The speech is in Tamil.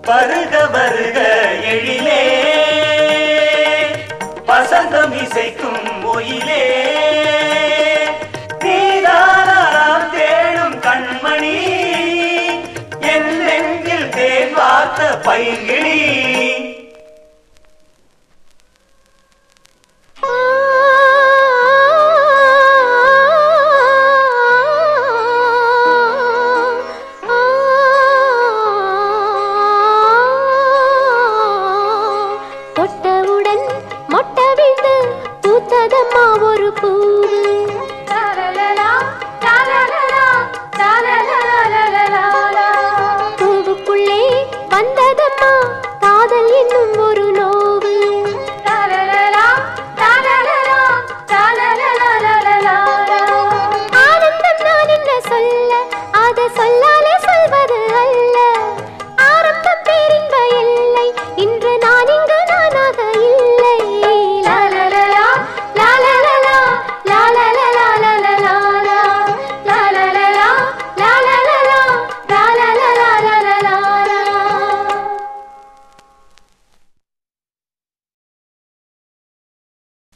வருக வருக எழிலே வசந்தம் இசைக்கும் ஒயிலே நீதானாம் தேடும் கண்மணி என் நெஞ்சில் தேன் வார்த்த பைங்கிழி